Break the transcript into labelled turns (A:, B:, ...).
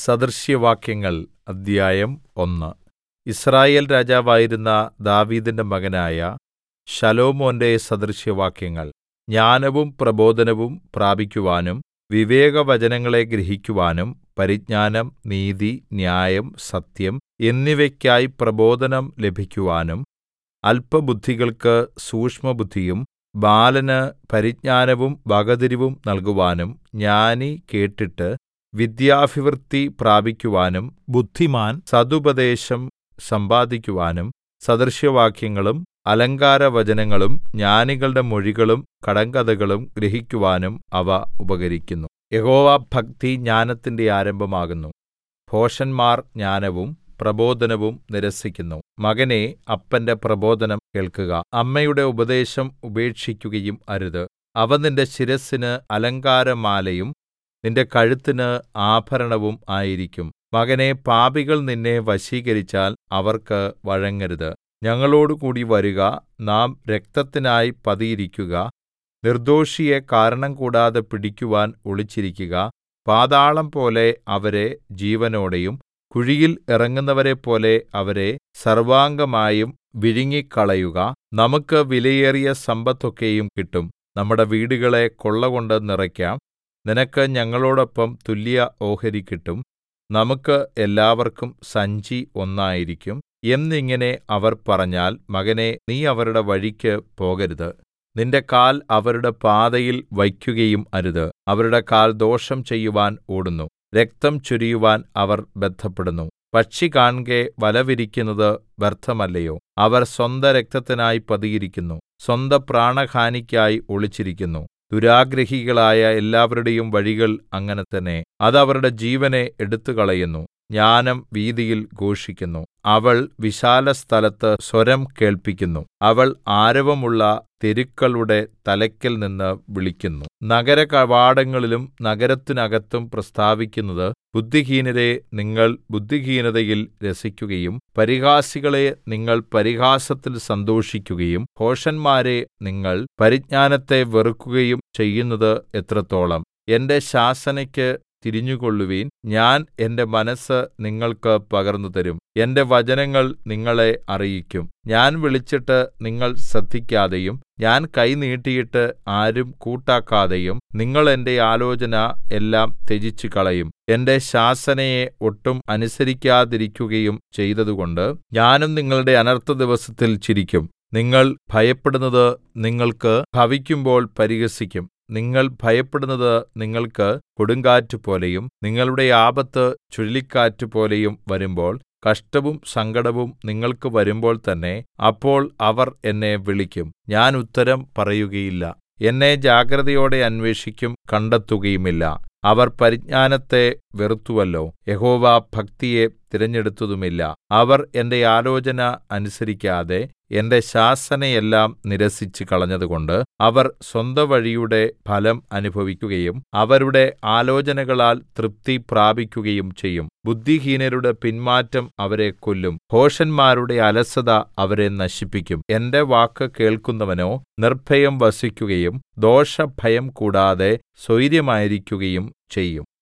A: സദൃശവാക്യങ്ങൾ അദ്ധ്യായം ഒന്ന് യിസ്രായേൽ രാജാവായിരുന്ന ദാവീദിന്റെ മകനായ ശലോമോന്റെ സദൃശവാക്യങ്ങൾ ജ്ഞാനവും പ്രബോധനവും പ്രാപിക്കുവാനും വിവേകവചനങ്ങളെ ഗ്രഹിക്കുവാനും പരിജ്ഞാനം നീതി ന്യായം സത്യം എന്നിവയ്ക്കായി പ്രബോധനം ലഭിക്കുവാനും അല്പബുദ്ധികൾക്ക് സൂക്ഷ്മബുദ്ധിയും ബാലന് പരിജ്ഞാനവും വകതിരിവും നൽകുവാനും ജ്ഞാനി കേട്ടിട്ട് വിദ്യാഭിവൃദ്ധി പ്രാപിക്കുവാനും ബുദ്ധിമാൻ സദുപദേശം സമ്പാദിക്കുവാനും സദൃശവാക്യങ്ങളും അലങ്കാരവചനങ്ങളും ജ്ഞാനികളുടെ മൊഴികളും കടങ്കഥകളും ഗ്രഹിക്കുവാനും അവ ഉപകരിക്കുന്നു യഹോവാഭക്തി ജ്ഞാനത്തിന്റെ ആരംഭമാകുന്നു ഭോഷന്മാർ ജ്ഞാനവും പ്രബോധനവും നിരസിക്കുന്നു മകനേ അപ്പന്റെ പ്രബോധനം കേൾക്കുക അമ്മയുടെ ഉപദേശം ഉപേക്ഷിക്കുകയും അരുത് അവ നിന്റെ ശിരസ്സിന് അലങ്കാരമാലയും നിന്റെ കഴുത്തിന് ആഭരണവും ആയിരിക്കും മകനേ പാപികൾ നിന്നെ വശീകരിച്ചാൽ അവർക്ക് വഴങ്ങരുത് ഞങ്ങളോടുകൂടി വരുക നാം രക്തത്തിനായി പതിയിരിക്കുക നിർദ്ദോഷിയെ കാരണം കൂടാതെ പിടിക്കുവാൻ ഒളിച്ചിരിക്കുക പാതാളം പോലെ അവരെ ജീവനോടെയും കുഴിയിൽ ഇറങ്ങുന്നവരെപ്പോലെ അവരെ സർവ്വാംഗമായും വിഴുങ്ങിക്കളയുക നമുക്ക് വിലയേറിയ സമ്പത്തൊക്കെയും കിട്ടും നമ്മുടെ വീടുകളെ കൊള്ളകൊണ്ട് നിറയ്ക്കാം നിനക്ക് ഞങ്ങളോടൊപ്പം തുല്യ ഓഹരി കിട്ടും നമുക്ക് എല്ലാവർക്കും സഞ്ചി ഒന്നായിരിക്കും എന്നിങ്ങനെ അവർ പറഞ്ഞാൽ മകനേ നീ അവരുടെ വഴിക്ക് പോകരുത് നിന്റെ കാൽ അവരുടെ പാതയിൽ വയ്ക്കുകയും അരുത് അവരുടെ കാൽ ദോഷം ചെയ്യുവാൻ ഓടുന്നു രക്തം ചൊരിയുവാൻ അവർ ബദ്ധപ്പെടുന്നു പക്ഷി കാൺകെ വല വിരിക്കുന്നത് വ്യർത്ഥമല്ലയോ അവർ സ്വന്ത രക്തത്തിനായി പതിയിരിക്കുന്നു സ്വന്ത പ്രാണഹാനിക്കായി ഒളിച്ചിരിക്കുന്നു ദുരാഗ്രഹികളായ എല്ലാവരുടെയും വഴികൾ അങ്ങനെ തന്നെ അത് അവരുടെ ജീവനെ എടുത്തുകളയുന്നു ജ്ഞാനം വീഥിയിൽ ഘോഷിക്കുന്നു അവൾ വിശാലസ്ഥലത്ത് സ്വരം കേൾപ്പിക്കുന്നു അവൾ ആരവമുള്ള തെരുക്കളുടെ തലയ്ക്കൽ നിന്ന് വിളിക്കുന്നു നഗരകവാടങ്ങളിലും നഗരത്തിനകത്തും പ്രസ്താവിക്കുന്നത് ബുദ്ധിഹീനരെ നിങ്ങൾ ബുദ്ധിഹീനതയിൽ രസിക്കുകയും പരിഹാസികളെ നിങ്ങൾ പരിഹാസത്തിൽ സന്തോഷിക്കുകയും ഭോഷന്മാരെ നിങ്ങൾ പരിജ്ഞാനത്തെ വെറുക്കുകയും ചെയ്യുന്നത് എത്രത്തോളം എന്റെ ശാസനയ്ക്ക് തിരിഞ്ഞുകൊള്ളുവിൻ ഞാൻ എന്റെ മനസ്സ് നിങ്ങൾക്ക് പകർന്നുതരും എന്റെ വചനങ്ങൾ നിങ്ങളെ അറിയിക്കും ഞാൻ വിളിച്ചിട്ട് നിങ്ങൾ ശ്രദ്ധിക്കാതെയും ഞാൻ കൈ നീട്ടിയിട്ട് ആരും കൂട്ടാക്കാതെയും നിങ്ങൾ എന്റെ ആലോചന എല്ലാം ത്യജിച്ചുകളയും എന്റെ ശാസനയെ ഒട്ടും അനുസരിക്കാതിരിക്കുകയും ചെയ്തതുകൊണ്ട് ഞാനും നിങ്ങളുടെ അനർത്ഥ ദിവസത്തിൽ ചിരിക്കും നിങ്ങൾ ഭയപ്പെടുന്നത് നിങ്ങൾക്ക് ഭവിക്കുമ്പോൾ പരിഹസിക്കും നിങ്ങൾ ഭയപ്പെടുന്നത് നിങ്ങൾക്ക് കൊടുങ്കാറ്റുപോലെയും നിങ്ങളുടെ ആപത്ത് ചുഴലിക്കാറ്റുപോലെയും വരുമ്പോൾ കഷ്ടവും സങ്കടവും നിങ്ങൾക്ക് വരുമ്പോൾ തന്നെ അപ്പോൾ അവർ എന്നെ വിളിക്കും ഞാൻ ഉത്തരം പറയുകയില്ല എന്നെ ജാഗ്രതയോടെ അന്വേഷിക്കും കണ്ടെത്തുകയുമില്ല അവർ പരിജ്ഞാനത്തെ വെറുത്തുവല്ലോ യഹോവ ഭക്തിയെ തിരഞ്ഞെടുത്തതുമില്ല അവർ എന്റെ ആലോചന അനുസരിക്കാതെ എന്റെ ശാസനയെല്ലാം നിരസിച്ച് കളഞ്ഞതുകൊണ്ട് അവർ സ്വന്തവഴിയുടെ ഫലം അനുഭവിക്കുകയും അവരുടെ ആലോചനകളാൽ തൃപ്തി പ്രാപിക്കുകയും ചെയ്യും ബുദ്ധിഹീനരുടെ പിന്മാറ്റം അവരെ കൊല്ലും ഭോഷന്മാരുടെ അലസത അവരെ നശിപ്പിക്കും എന്റെ വാക്ക് കേൾക്കുന്നവനോ നിർഭയം വസിക്കുകയും ദോഷഭയം കൂടാതെ സ്വൈര്യമായിരിക്കുകയും ചെയ്യും